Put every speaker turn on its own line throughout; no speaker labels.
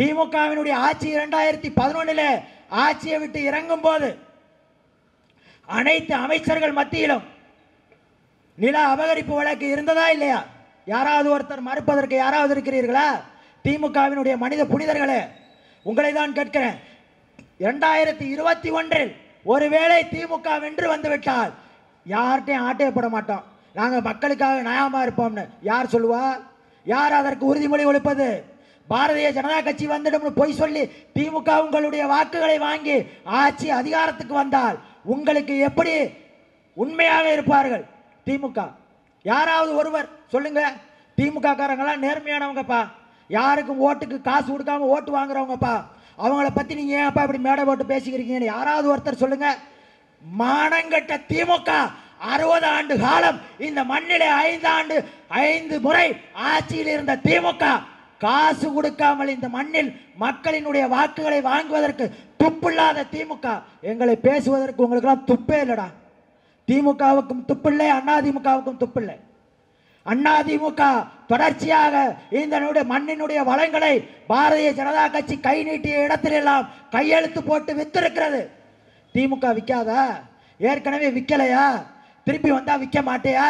திமுகவினுடைய ஆட்சி இரண்டாயிரத்தி பதினொன்னுல ஆட்சியை விட்டு இறங்கும் போது அனைத்து அமைச்சர்கள் மத்தியிலும் நில அபகரிப்பு வழக்கு இருந்ததா இல்லையா யாராவது ஒருத்தர் மறுப்பதற்கு யாராவது இருக்கிறீர்களா திமுகவினுடைய மனித புனிதர்களே உங்களை தான் கேட்கிறேன் இரண்டாயிரத்தி இருபத்தி ஒன்றில் ஒருவேளை திமுக வென்று வந்துவிட்டால் யார்கிட்டையும் ஆட்டையப்பட மாட்டோம் நாங்கள் மக்களுக்காக நியாயமா இருப்போம்னு யார் சொல்லுவா யார் அதற்கு உறுதிமொழி கொடுப்பது பாரதிய ஜனதா கட்சி வந்துடும் பொய் சொல்லி திமுக உங்களுடைய வாக்குகளை வாங்கி ஆட்சி அதிகாரத்துக்கு வந்தால் உங்களுக்கு எப்படி உண்மையாக இருப்பார்கள் திமுக யாராவது ஒருவர் சொல்லுங்க திமுக காரங்களாம் நேர்மையானவங்கப்பா யாருக்கும் ஓட்டுக்கு காசு கொடுக்காம ஓட்டு வாங்குறவங்கப்பா அவங்கள பத்தி நீங்க ஏன்ப்பா இப்படி மேடை போட்டு பேசிக்கிறீங்கன்னு யாராவது ஒருத்தர் சொல்லுங்க மானங்கட்ட திமுக அறுபது ஆண்டு காலம் இந்த மண்ணிலே ஐந்து ஆண்டு ஐந்து முறை ஆட்சியில் இருந்த திமுக காசு கொடுக்காமல் இந்த மண்ணில் மக்களினுடைய வாக்குகளை வாங்குவதற்கு துப்பில்லாத திமுக எங்களை பேசுவதற்கு உங்களுக்கெல்லாம் துப்பே இல்லடா திமுகவுக்கும் துப்பில்லை அதிமுகவுக்கும் துப்பில்லை அதிமுக தொடர்ச்சியாக இந்த நுடைய- மண்ணினுடைய வளங்களை பாரதிய ஜனதா கட்சி கை நீட்டிய இடத்திலெல்லாம் கையெழுத்து போட்டு வித்திருக்கிறது திமுக விற்காதா ஏற்கனவே விற்கலையா திருப்பி வந்தா விற்க மாட்டேயா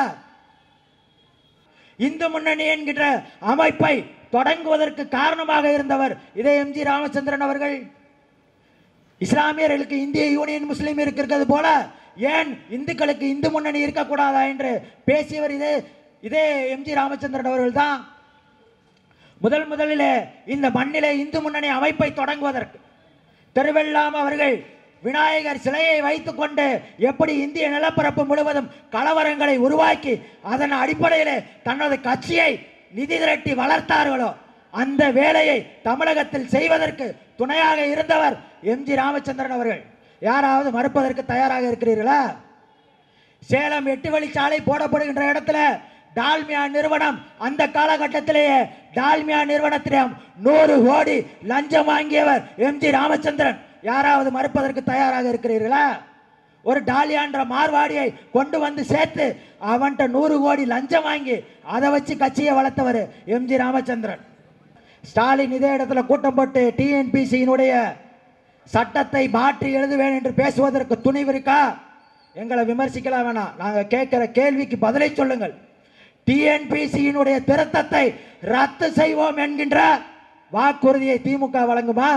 இந்து முன்னணி என்கின்ற அமைப்பை தொடங்குவதற்கு காரணமாக இருந்தவர் இதே எம்ஜி ராமச்சந்திரன் அவர்கள் இஸ்லாமியர்களுக்கு இந்திய யூனியன் முஸ்லீம் இருக்கிறது போல ஏன் இந்துக்களுக்கு இந்து முன்னணி இருக்கக்கூடாதா என்று பேசியவர் இதே இதே எம்ஜி ராமச்சந்திரன் அவர்கள் தான் முதல் முதலிலே இந்த மண்ணிலே இந்து முன்னணி அமைப்பை தொடங்குவதற்கு திருவெல்லாம் அவர்கள் விநாயகர் சிலையை வைத்துக்கொண்டு எப்படி இந்திய நிலப்பரப்பு முழுவதும் கலவரங்களை உருவாக்கி அதன் அடிப்படையிலே தனது கட்சியை நிதி திரட்டி வளர்த்தார்களோ அந்த வேலையை தமிழகத்தில் செய்வதற்கு துணையாக இருந்தவர் எம்ஜி ராமச்சந்திரன் அவர்கள் யாராவது மறுப்பதற்கு தயாராக இருக்கிறீர்களா சேலம் எட்டு வழிச்சாலை போடப்படுகின்ற இடத்துல டால்மியா நிறுவனம் அந்த காலகட்டத்திலேயே டால்மியா நிறுவனத்திடம் நூறு கோடி லஞ்சம் வாங்கியவர் எம்ஜி ராமச்சந்திரன் யாராவது மறுப்பதற்கு தயாராக இருக்கிறீர்களா ஒரு டாலியான்ற மார்வாடியை கொண்டு வந்து சேர்த்து அவன்கிட்ட நூறு கோடி லஞ்சம் வாங்கி அதை வச்சு கட்சியை வளர்த்தவர் எம்ஜி ராமச்சந்திரன் ஸ்டாலின் இதே இடத்துல கூட்டம் போட்டு டிஎன்பிசியினுடைய சட்டத்தை மாற்றி எழுதுவேன் என்று பேசுவதற்கு துணிவு இருக்கா எங்களை விமர்சிக்கலாம் வேணாம் நாங்கள் கேட்கிற கேள்விக்கு பதிலை சொல்லுங்கள் டிஎன்பிசியினுடைய திருத்தத்தை ரத்து செய்வோம் என்கின்ற வாக்குறுதியை திமுக வழங்குமா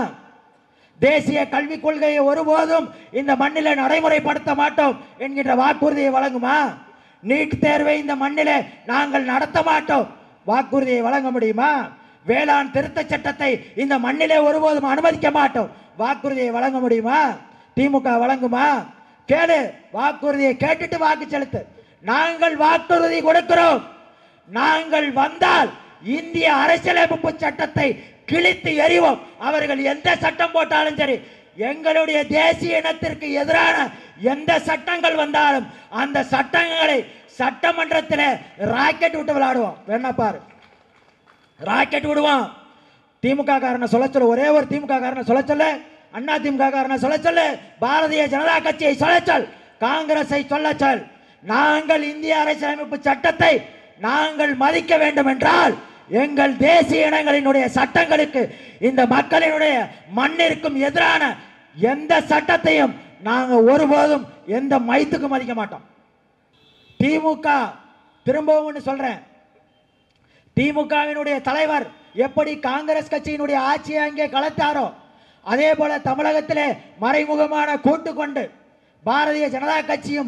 தேசிய கல்விக் கொள்கையை ஒருபோதும் இந்த மண்ணிலே நடைமுறைப்படுத்த மாட்டோம் என்கின்ற வாக்குறுதியை வழங்குமா நீட் தேர்வை இந்த மண்ணிலே நாங்கள் நடத்த மாட்டோம் வாக்குறுதியை வழங்க முடியுமா வேளாண் திருத்த சட்டத்தை இந்த மண்ணிலே ஒருபோதும் அனுமதிக்க மாட்டோம் வாக்குறுதியை வழங்க முடியுமா திமுக வழங்குமா கேளு வாக்குறுதியை கேட்டுட்டு வாக்கு செலுத்து நாங்கள் வாக்குறுதி கொடுக்கிறோம் நாங்கள் வந்தால் இந்திய அரசியலமைப்பு சட்டத்தை கிழித்து எறிவோம் அவர்கள் எந்த சட்டம் போட்டாலும் சரி எங்களுடைய தேசிய இனத்திற்கு எதிரான எந்த சட்டங்கள் வந்தாலும் அந்த சட்டங்களை சட்டமன்றத்தில் ராக்கெட் விட்டு விளையாடுவோம் வேணா பாரு ராக்கெட் விடுவான் திமுக காரனை சொல்ல சொல்லு ஒரே ஒரு திமுக காரனை சொல்ல சொல்லு அண்ணா திமுக காரனை சொல்ல சொல்லு பாரதிய ஜனதா கட்சியை சொல்ல சொல் காங்கிரஸை சொல்ல சொல் நாங்கள் இந்திய அரசியலமைப்பு சட்டத்தை நாங்கள் மதிக்க வேண்டும் என்றால் எங்கள் தேசிய இனங்களினுடைய சட்டங்களுக்கு இந்த மக்களினுடைய மண்ணிற்கும் எதிரான எந்த சட்டத்தையும் நாங்கள் ஒருபோதும் எந்த மைத்துக்கும் மதிக்க மாட்டோம் திமுக திரும்பவும் ஒன்று சொல்றேன் திமுகவினுடைய தலைவர் எப்படி காங்கிரஸ் கட்சியினுடைய ஆட்சியை அங்கே கலத்தாரோ அதே போல தமிழகத்திலே மறைமுகமான கூட்டு கொண்டு பாரதிய ஜனதா கட்சியும்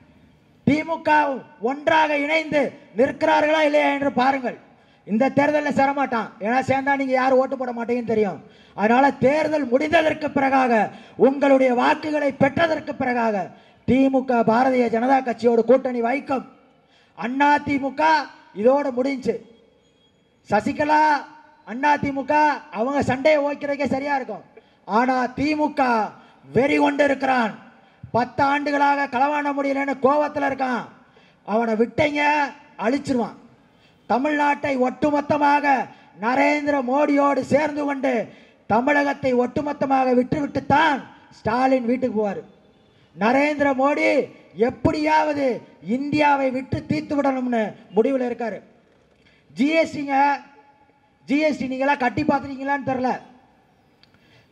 திமுக ஒன்றாக இணைந்து நிற்கிறார்களா இல்லையா என்று பாருங்கள் இந்த தேர்தலில் சேரமாட்டான் ஏன்னா சேர்ந்தா நீங்க யார் ஓட்டு போட மாட்டீங்கன்னு தெரியும் அதனால தேர்தல் முடிந்ததற்கு பிறகாக உங்களுடைய வாக்குகளை பெற்றதற்கு பிறகாக திமுக பாரதிய ஜனதா கட்சியோடு கூட்டணி வைக்கும் அண்ணா திமுக இதோட முடிஞ்சு சசிகலா அண்ணா திமுக அவங்க சண்டையை ஓய்க்கிறதுக்கே சரியா இருக்கும் ஆனா திமுக வெறி கொண்டு இருக்கிறான் பத்து ஆண்டுகளாக களவாண முடியலன்னு கோவத்தில் இருக்கான் அவனை விட்டீங்க அழிச்சிருவான் தமிழ்நாட்டை ஒட்டுமொத்தமாக நரேந்திர மோடியோடு சேர்ந்து கொண்டு தமிழகத்தை ஒட்டுமொத்தமாக விட்டுவிட்டுத்தான் ஸ்டாலின் வீட்டுக்கு போவார் நரேந்திர மோடி எப்படியாவது இந்தியாவை விட்டு தீர்த்து விடணும்னு முடிவில் இருக்காரு ஜிஎஸ்டிங்க ஜிஎஸ்டி நீங்களாம் கட்டி பார்த்துருக்கீங்களான்னு தெரில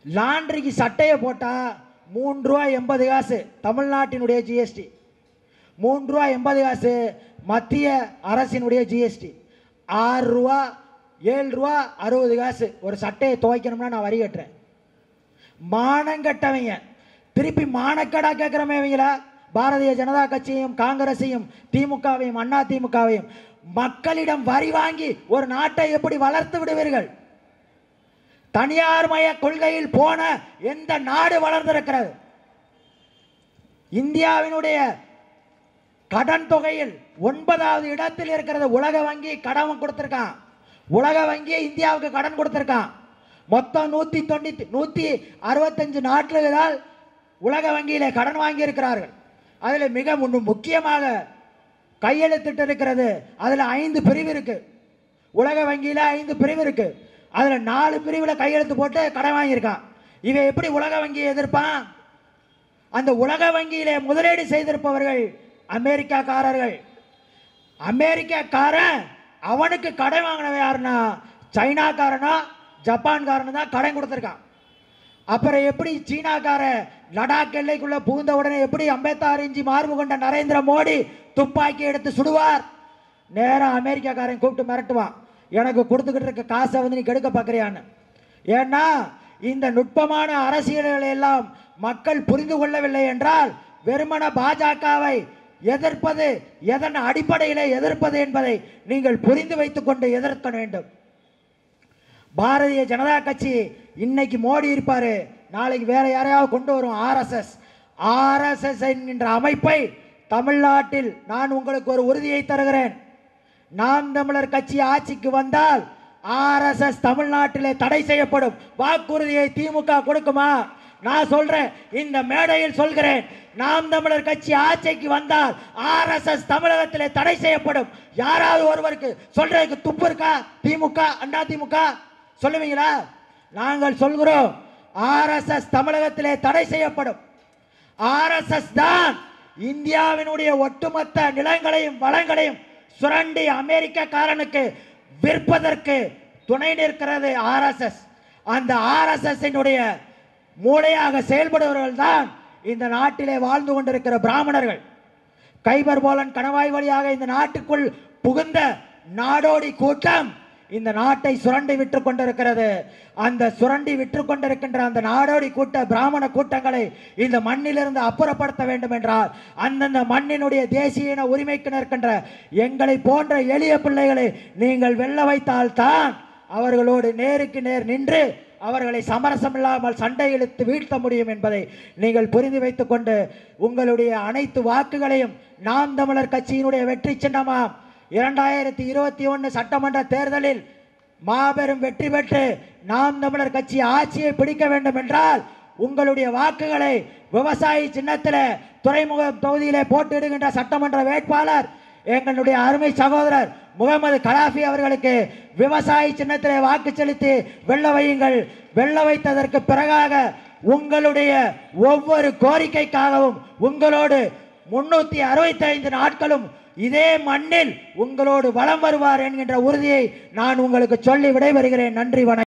லாண்ட்ரிக்கு சட்டையை போட்டால் மூன்று ரூபா எண்பது காசு தமிழ்நாட்டினுடைய ஜிஎஸ்டி மூன்று ரூபா எண்பது காசு மத்திய அரசினுடைய ஜிஎஸ்டி ஆறு ரூபா ஏழு ரூபா அறுபது காசு ஒரு சட்டையை துவைக்கணும்னா நான் வரி கட்டுறேன் மானங்கட்டவங்க திருப்பி மானக்கடா கேட்குறமே இவங்கள பாரதிய ஜனதா கட்சியையும் காங்கிரஸையும் திமுகவையும் அண்ணா திமுகவையும் மக்களிடம் வரி வாங்கி ஒரு நாட்டை எப்படி வளர்த்து விடுவீர்கள் தனியார்மய கொள்கையில் போன எந்த நாடு வளர்ந்திருக்கிறது இந்தியாவினுடைய கடன் தொகையில் ஒன்பதாவது இடத்தில் இருக்கிறது உலக வங்கி கடன் கொடுத்திருக்கான் உலக வங்கி இந்தியாவுக்கு கடன் கொடுத்திருக்கான் மொத்தம் நூத்தி தொண்ணூத்தி நூத்தி அறுபத்தஞ்சு நாடுகளால் உலக வங்கியிலே கடன் வாங்கி இருக்கிறார்கள் அதில் மிக முன்னு முக்கியமாக கையெழுத்திட்டு இருக்கிறது அதில் ஐந்து பிரிவு இருக்கு உலக வங்கியில் ஐந்து பிரிவு இருக்கு அதில் நாலு பிரிவில் கையெழுத்து போட்டு கடன் வாங்கியிருக்கான் இவன் எப்படி உலக வங்கியை எதிர்ப்பான் அந்த உலக வங்கியிலே முதலீடு செய்திருப்பவர்கள் அமெரிக்காக்காரர்கள் அமெரிக்காக்காரன் அவனுக்கு கடன் வாங்கினவன் யாருன்னா சைனாக்காரனா ஜப்பான்காரனு தான் கடன் கொடுத்துருக்கான் அப்புறம் எப்படி சீனாக்காரன் லடாக் எல்லைக்குள்ள புகுந்த உடனே எப்படி ஐம்பத்தாறு இஞ்சி மார்பு கொண்ட நரேந்திர மோடி துப்பாக்கி எடுத்து சுடுவார் நேரா அமெரிக்காக்காரன் கூப்பிட்டு மிரட்டுவான் எனக்கு கொடுத்துக்கிட்டு இருக்க காசை வந்து நீ கெடுக்க பார்க்குறியான்னு ஏன்னா இந்த நுட்பமான அரசியல்களை எல்லாம் மக்கள் புரிந்து கொள்ளவில்லை என்றால் வெறுமன பாஜகவை எதிர்ப்பது எதன் அடிப்படையில் எதிர்ப்பது என்பதை நீங்கள் புரிந்து வைத்துக்கொண்டு எதிர்க்க வேண்டும் பாரதிய ஜனதா கட்சி இன்னைக்கு மோடி இருப்பாரு நாளைக்கு வேற யாரையாவது கொண்டு வரும் ஆர்எஸ்எஸ் ஆர்எஸ்எஸ் என்கின்ற அமைப்பை தமிழ்நாட்டில் நான் உங்களுக்கு ஒரு உறுதியை தருகிறேன் நாம் தமிழர் கட்சி ஆட்சிக்கு வந்தால் ஆர்எஸ்எஸ் தமிழ்நாட்டிலே தடை செய்யப்படும் வாக்குறுதியை திமுக கொடுக்குமா நான் சொல்றேன் இந்த மேடையில் சொல்கிறேன் நாம் தமிழர் கட்சி ஆட்சிக்கு வந்தால் ஆர்எஸ்எஸ் தமிழகத்திலே தடை செய்யப்படும் யாராவது ஒருவருக்கு சொல்றதுக்கு துப்பு இருக்கா திமுக அண்ணா திமுக சொல்லுவீங்களா நாங்கள் சொல்கிறோம் ஆர்எஸ்எஸ் தமிழகத்திலே தடை செய்யப்படும் ஆர்எஸ்எஸ் தான் இந்தியாவினுடைய ஒட்டுமொத்த நிலங்களையும் வளங்களையும் சுரண்டி அமெரிக்கக்காரனுக்கு விற்பதற்கு துணை நிற்கிறது ஆர்எஸ்எஸ் அந்த ஆர்எஸ்எஸ் மூளையாக செயல்படுபவர்கள் தான் இந்த நாட்டிலே வாழ்ந்து கொண்டிருக்கிற பிராமணர்கள் கைபர் போலன் கணவாய் வழியாக இந்த நாட்டுக்குள் புகுந்த நாடோடி கூட்டம் இந்த நாட்டை சுரண்டி விற்று கொண்டிருக்கிறது அந்த சுரண்டி விற்று கொண்டிருக்கின்ற அந்த நாடோடி கூட்ட பிராமண கூட்டங்களை இந்த மண்ணிலிருந்து அப்புறப்படுத்த வேண்டும் என்றால் அந்தந்த மண்ணினுடைய தேசிய இன உரிமைக்கு நிற்கின்ற எங்களை போன்ற எளிய பிள்ளைகளை நீங்கள் வெல்ல வைத்தால் தான் அவர்களோடு நேருக்கு நேர் நின்று அவர்களை சமரசமில்லாமல் சண்டை இழுத்து வீழ்த்த முடியும் என்பதை நீங்கள் புரிந்து வைத்துக் கொண்டு உங்களுடைய அனைத்து வாக்குகளையும் நாம் தமிழர் கட்சியினுடைய வெற்றி சின்னமாம் இரண்டாயிரத்தி இருபத்தி ஒன்று சட்டமன்ற தேர்தலில் மாபெரும் வெற்றி பெற்று நாம் தமிழர் கட்சி ஆட்சியை பிடிக்க வேண்டும் என்றால் உங்களுடைய வாக்குகளை விவசாயி சின்னத்தில் துறைமுக தொகுதியிலே போட்டியிடுகின்ற சட்டமன்ற வேட்பாளர் எங்களுடைய அருமை சகோதரர் முகமது கலாஃபி அவர்களுக்கு விவசாயி சின்னத்திலே வாக்கு செலுத்தி வெல்ல வையுங்கள் வெல்ல வைத்ததற்கு பிறகாக உங்களுடைய ஒவ்வொரு கோரிக்கைக்காகவும் உங்களோடு முன்னூத்தி அறுபத்தி ஐந்து நாட்களும் இதே மண்ணில் உங்களோடு வலம் வருவார் என்கின்ற உறுதியை நான் உங்களுக்கு சொல்லி விடைபெறுகிறேன் நன்றி வணக்கம்